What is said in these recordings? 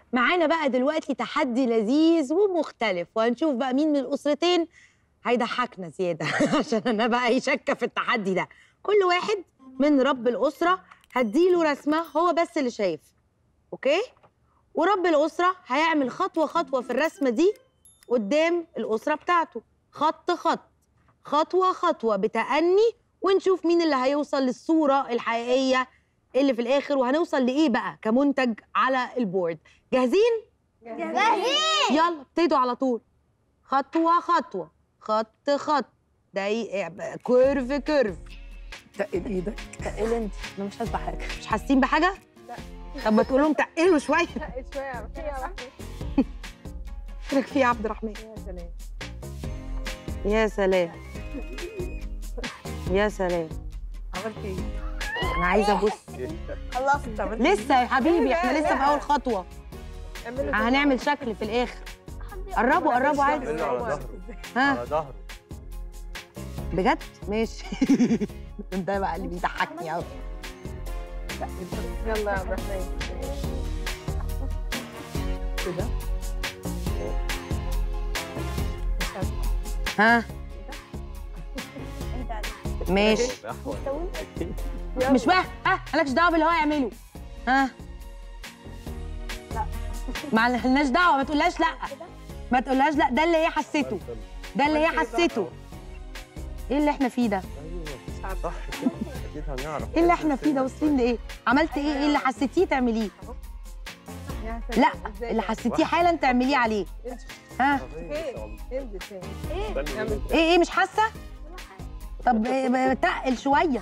معانا بقى دلوقتي تحدي لذيذ ومختلف وهنشوف بقى مين من الاسرتين هيضحكنا زياده عشان انا بقى ايه شاكه في التحدي ده كل واحد من رب الاسره هديله رسمه هو بس اللي شايف اوكي ورب الاسره هيعمل خطوه خطوه في الرسمه دي قدام الاسره بتاعته خط خط خطوه خطوه بتأني ونشوف مين اللي هيوصل للصوره الحقيقيه اللي في الاخر وهنوصل لايه بقى كمنتج على البورد جاهزين جاهزين يلا ابتدوا على طول خطوه خطوه خط خط دقيق كيرف كيرف تقل ايدك تقل انت انا مش حاسه بحاجه مش حاسين بحاجه لا طب ما تقول لهم تقلوا شويه شوية فيها واحدة لك في يا عبد الرحمن يا سلام يا سلام يا سلام عملت ايه؟ انا عايزه ابص خلصت عملت لسه يا حبيبي احنا لسه في اول خطوه اعملوا هنعمل شكل في الاخر قربوا قربوا عادي اعمله على ظهره ها على ظهره بجد ماشي ده بقى اللي بيضحكني قوي يلا يا عبد الرحمن كده ها ماشي احول مش بقى ها مالكش دعوه باللي هو يعمله ها ما لناش دعوه ما تقولهاش لا ما تقولهاش لا ده اللي هي حسيته ده اللي هي حسيته ايه اللي احنا فيه ده ايوه صح كده اكيد هنعرف ايه اللي احنا فيه ده واصلين لايه عملت ايه ايه اللي حسيتيه تعمليه لا اللي حسيتيه حالا تعمليه عليه ها انزل تاني ايه ايه مش حاسه طب إيه، تقل شويه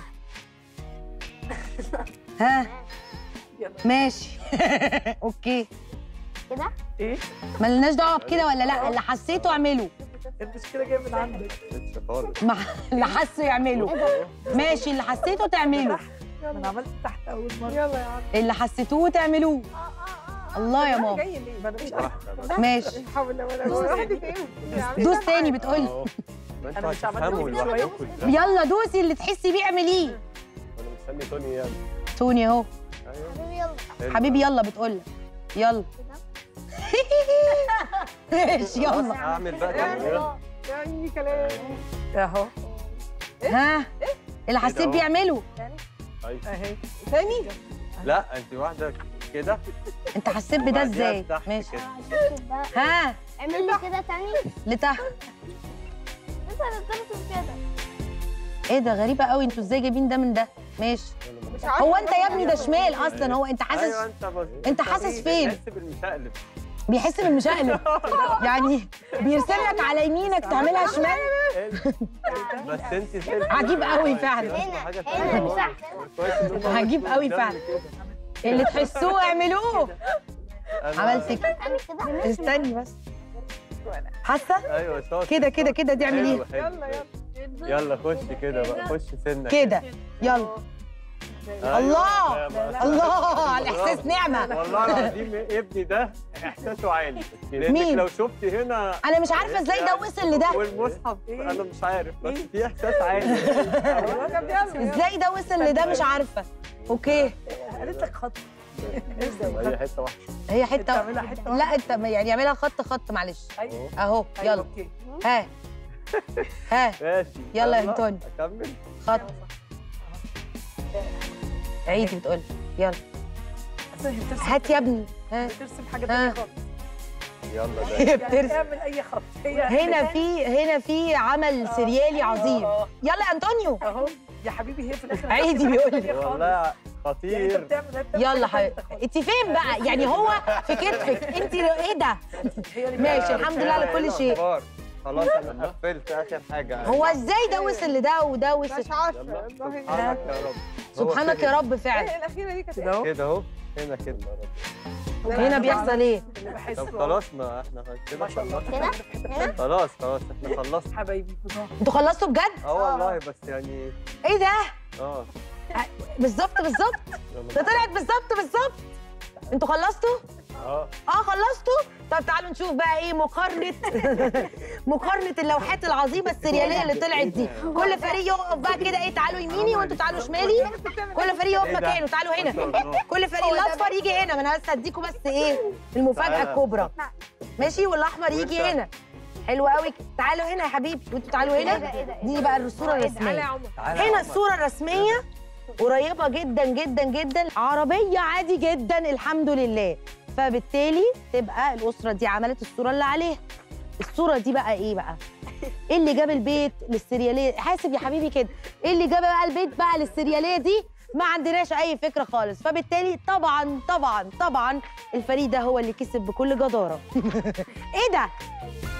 ها يلا. ماشي اوكي كده ايه؟ ملناش دعوه بكده ولا لا اللي حسيته اعمله المشكله جايه من عندك لسه خالص ما اللي حسه يعمله ماشي اللي حسيته تعمله انا عملت تحت اول مره يلا يا عم اللي حسيتوه تعملوه الله يا ماما جاي ليه؟ ما انا مش عارفه واحدة بس. ماشي لا حول ولا قوه الا بالله دوس تاني بتقولي أهو. ما أنا انتوا مش عملت هتفهموا كده شوية. لوحدكم ازاي يلا دوسي اللي تحسي بيه اعمليه انا مستني توني يلا توني اهو ايوه حبيبي يلا حبيبي يلا بتقولك يلا ماشي خلاص، يلا هعمل بقى كده يلا. يعني كلام اهو ها اللي حسيت أهو. بيعمله أيوة. اهي تاني لا انت واحده كده انت حسيت بده وبعديها ازاي تحت ماشي كده. ها اعمل لي كده تاني لتحت انت اللي ترسم كده ايه ده غريبه قوي انتوا ازاي جايبين ده من ده ماشي مش هو انت يا ابني ده شمال اصلا هو انت ايوه حاسس انت بص انت حاسس فين؟ بتحس بالمشقلب بيحس بالمشقلب يعني بيرسم لك على يمينك تعملها شمال بس انت زي عجيب قوي فعلا. هنا حاجة هنا تانية مش خالص. احسن كويس إن هم عجيب قوي قدامي فعلا. كده. اللي تحسوه اعملوه أنا- عملت كده اعمل كده استني بس حاسه ايوه شاطر كده كده كده دي اعمل حلو، ايه حلو. يلا يلا يلا خش كده بقى خش سنه كده يلا أيوة. الله لا، ما- الله على الاحساس نعمه والله العظيم ابني ده احساسه عالي لانك مين؟ لو شفت هنا انا مش عارفه ازاي ده وصل لده والمصحف انا مش عارف بس في احساس عالي ازاي ده وصل لده مش عارفه اوكي قالت لك خط هي حته واحده هي حته بتعملها حتة لا انت يعني اعملها خط خط معلش ايوه اهو أيوة، يلا اوكي ها ها ماشي يلا يا أنطوني. اكمل خط عيدي بتقولي يلا أصل هي بترسم هات يا ابني ها بترسم حاجه ها. تانية خالص يلا ده هي يعني بترسم اعمل اي خط هي هنا في هنا في عمل سريالي عظيم آه. يلا يا انطونيو اهو يا حبيبي هي في الاخر عيدي بيقول لي. هي خالص. والله يعني انت خطير بتعمل هي بتعمل يلا حاجة حبيبتي خالص. انت فين بقى يعني هو في كتفك انت ايه ده هي اللي ماشي الحمد لله على كل شيء الأخبار؟ خلاص انا قفلت اخر حاجه هو ازاي ده وصل لده وده وصل مش عارفه يلا والله سبحانك يا رب سبحانك يا رب فعلا ايه الاخيره دي كانت كده اهو كده اهو هنا كده هنا بيحصل ايه اللي بحسه طب خلاص ما احنا كده ما شاء الله خلصنا. كده خلاص خلاص احنا خلصنا حبايبي بصراحه انتوا خلصتوا بجد اه والله بس يعني ايه ده اه بالظبط بالظبط يلا ده طلعت بالظبط بالظبط انتوا خلصتوا اه اه خلصتوا طب تعالوا نشوف بقى ايه مقارنه مقارنه اللوحات العظيمه السرياليه اللي طلعت دي كل فريق يقف بقى كده ايه تعالوا يميني وانتوا تعالوا شمالي كل فريق يقف إيه ده؟ مكانه تعالوا هنا ما شاء الله. كل فريق الاصفر يجي هنا ما انا بس هديكم بس ايه المفاجاه تعالى. الكبرى ماشي والاحمر يجي وأنت؟ هنا حلو قوي تعالوا هنا يا حبيبي وانتوا تعالوا إيه ده، هنا إيه ده، إيه دي ده؟ بقى الصوره تعالى يا الرسميه عمر هنا الصورة الرسمية قريبة جدا جدا جدا عربية عادي جدا الحمد لله فبالتالي تبقى الأسرة دي عملت الصورة اللي عليها الصورة دي بقى إيه بقى؟ إيه اللي جاب البيت للسريالية؟ حاسب يا حبيبي كده إيه اللي جاب بقى البيت بقى للسريالية دي؟ ما عندناش أي فكرة خالص فبالتالي طبعا طبعا طبعا الفريق ده هو اللي كسب بكل جدارة إيه ده؟